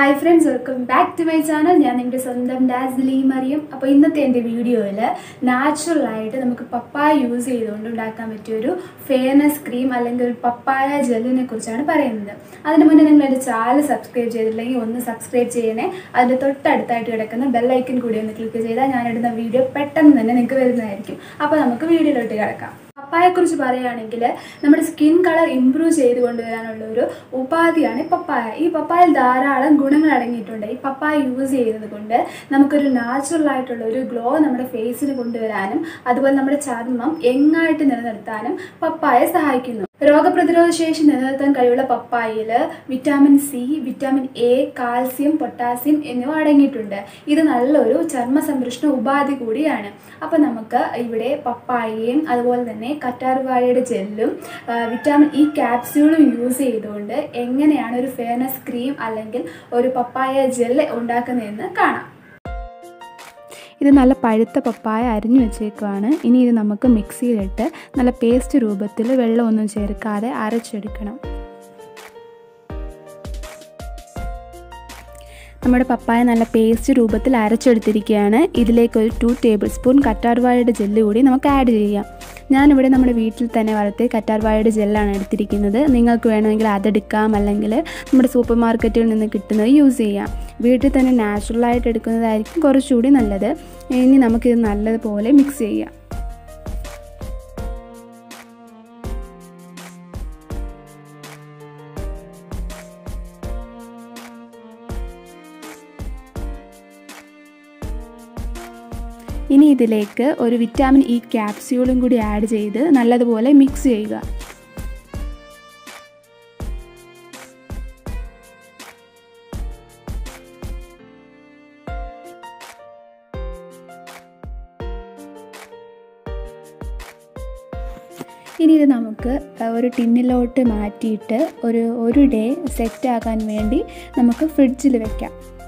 hi friends welcome back to my channel ഞാൻ നിങ്ങളുടെ സ്വന്തം ഡാസ്ലി മറിയം അപ്പോൾ ഇന്നത്തെ എൻ്റെ വീഡിയോയിൽ നാച്ചുറൽ ആയിട്ട് നമുക്ക് പപ്പായ യൂസ് ചെയ്തുകൊണ്ട് ഉണ്ടാക്കാൻ പറ്റിയ ഒരു ഫെയർനെസ് ക്രീം അല്ലെങ്കിൽ ഒരു പപ്പായ ജെല്ലിനെ കുറിച്ചാണ് പറയുന്നത് അതിന് മുന്നേ നിങ്ങൾ എൻ്റെ ചാനൽ സബ്സ്ക്രൈബ് ചെയ്തിട്ടില്ലെങ്കിൽ ഒന്ന് സബ്സ്ക്രൈബ് ചെയ്യണേ അതിൻ്റെ തൊട്ടടുത്തായിട്ട് കിടക്കുന്ന ബെല്ലൈക്കൻ കൂടി ഒന്ന് ക്ലിക്ക് ചെയ്താൽ ഞാനിടുന്ന വീഡിയോ പെട്ടെന്ന് തന്നെ നിങ്ങൾക്ക് വരുന്നതായിരിക്കും അപ്പോൾ നമുക്ക് വീഡിയോയിലോട്ട് കിടക്കാം പപ്പായയെക്കുറിച്ച് പറയുകയാണെങ്കിൽ നമ്മുടെ സ്കിൻ കളർ ഇമ്പ്രൂവ് ചെയ്ത് കൊണ്ടുവരാനുള്ള ഒരു ഉപാധിയാണ് പപ്പായ ഈ പപ്പായയിൽ ധാരാളം ഗുണങ്ങൾ അടങ്ങിയിട്ടുണ്ട് ഈ പപ്പായ യൂസ് ചെയ്യുന്നത് കൊണ്ട് നമുക്കൊരു നാച്ചുറൽ ആയിട്ടുള്ള ഒരു ഗ്ലോ നമ്മുടെ ഫേസിൽ കൊണ്ടുവരാനും അതുപോലെ നമ്മുടെ ചർമ്മം എങ്ങായിട്ട് നിലനിർത്താനും പപ്പായ സഹായിക്കുന്നു രോഗപ്രതിരോധ ശേഷി നിലനിർത്താൻ കഴിവുള്ള പപ്പായയിൽ vitamin C vitamin A calcium potassium എന്നിവ അടങ്ങിയിട്ടുണ്ട് ഇത് നല്ലൊരു ചർമ്മ സംരക്ഷണ ഉപാധി കൂടിയാണ് അപ്പോൾ നമുക്ക് ഇവിടെ പപ്പായയും അതുപോലെ തന്നെ കറ്റാർവാഴയുടെ ജെല്ലും വിറ്റാമിൻ ഇ ക്യാപ്സ്യൂളും യൂസ് ചെയ്തുകൊണ്ട് എങ്ങനെയാണ് ഒരു ഫെയർനെസ് ക്രീം അല്ലെങ്കിൽ ഒരു പപ്പായ ജെല്ല് ഉണ്ടാക്കുന്നതെന്ന് കാണാം ഇത് നല്ല പഴുത്ത പപ്പായ അരിഞ്ഞു വെച്ചേക്കുവാണ് ഇനി ഇത് നമുക്ക് മിക്സിയിലിട്ട് നല്ല പേസ്റ്റ് രൂപത്തിൽ വെള്ളമൊന്നും ചേർക്കാതെ അരച്ചെടുക്കണം നമ്മുടെ പപ്പായ നല്ല പേസ്റ്റ് രൂപത്തിൽ അരച്ചെടുത്തിരിക്കുകയാണ് ഇതിലേക്ക് ഒരു ടു ടേബിൾ സ്പൂൺ കറ്റാർവാഴയുടെ ജെല്ല് കൂടി നമുക്ക് ആഡ് ചെയ്യാം ഞാനിവിടെ നമ്മുടെ വീട്ടിൽ തന്നെ വളർത്തിയ കറ്റാർവാഴയുടെ ജെല്ലാണ് എടുത്തിരിക്കുന്നത് നിങ്ങൾക്ക് വേണമെങ്കിൽ അതെടുക്കാം അല്ലെങ്കിൽ നമ്മുടെ സൂപ്പർ മാർക്കറ്റിൽ നിന്ന് കിട്ടുന്നത് യൂസ് ചെയ്യാം വീട്ടിൽ തന്നെ നാച്ചുറലായിട്ട് എടുക്കുന്നതായിരിക്കും കുറച്ചുകൂടി നല്ലത് ഇനി നമുക്കിത് നല്ലതുപോലെ മിക്സ് ചെയ്യാം ഇനി ഇതിലേക്ക് ഒരു വിറ്റാമിൻ ഇ ക്യാപ്സ്യൂളും കൂടി ആഡ് ചെയ്ത് നല്ലതുപോലെ മിക്സ് ചെയ്യുക ഇനി ഇത് നമുക്ക് ഒരു ടിന്നിലോട്ട് മാറ്റിയിട്ട് ഒരു ഒരു ഡേ സെറ്റ് ആകാൻ വേണ്ടി നമുക്ക് ഫ്രിഡ്ജിൽ വെക്കാം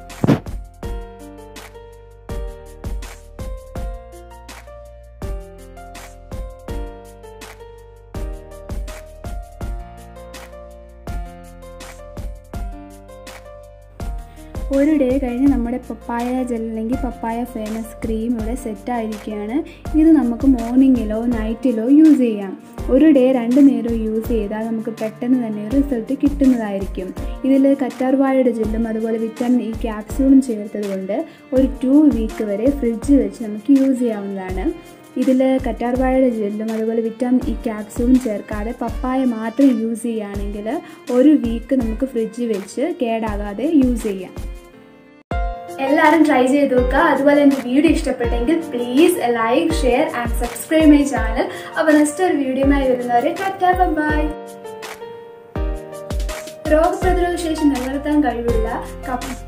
ഒരു ഡേ കഴിഞ്ഞ് നമ്മുടെ പപ്പായ ജെൽ അല്ലെങ്കിൽ പപ്പായ ഫേമസ് ക്രീം ഇവിടെ സെറ്റ് ആയിരിക്കുകയാണ് ഇത് നമുക്ക് മോർണിംഗിലോ നൈറ്റിലോ യൂസ് ചെയ്യാം ഒരു ഡേ രണ്ട് നേരം യൂസ് ചെയ്താൽ നമുക്ക് പെട്ടെന്ന് തന്നെ റിസൾട്ട് കിട്ടുന്നതായിരിക്കും ഇതിൽ കറ്റാർവാഴയുടെ ജെല്ലും അതുപോലെ വിറ്റാമിൻ ഇ ക്യാപ്സ്യൂളും ചേർത്തത് കൊണ്ട് ഒരു ടു വീക്ക് വരെ ഫ്രിഡ്ജിൽ വെച്ച് നമുക്ക് യൂസ് ചെയ്യാവുന്നതാണ് ഇതിൽ കറ്റാർവാഴയുടെ ജെല്ലും അതുപോലെ വിറ്റാമിൻ ഇ ക്യാപ്സ്യൂളും ചേർക്കാതെ പപ്പായ മാത്രം യൂസ് ചെയ്യുകയാണെങ്കിൽ ഒരു വീക്ക് നമുക്ക് ഫ്രിഡ്ജിൽ വെച്ച് കേടാകാതെ യൂസ് ചെയ്യാം എല്ലാവരും ട്രൈ ചെയ്ത് നോക്കുക അതുപോലെ എൻ്റെ വീഡിയോ ഇഷ്ടപ്പെട്ടെങ്കിൽ please like share and subscribe my channel അപ്പോൾ നെക്സ്റ്റ് ഒരു വീഡിയോയുമായി വരുന്നവരെ ടാറ്റാ ബൈ രോഗപ്രതിരോധ ശേഷി നിലനിർത്താൻ കഴിവുള്ള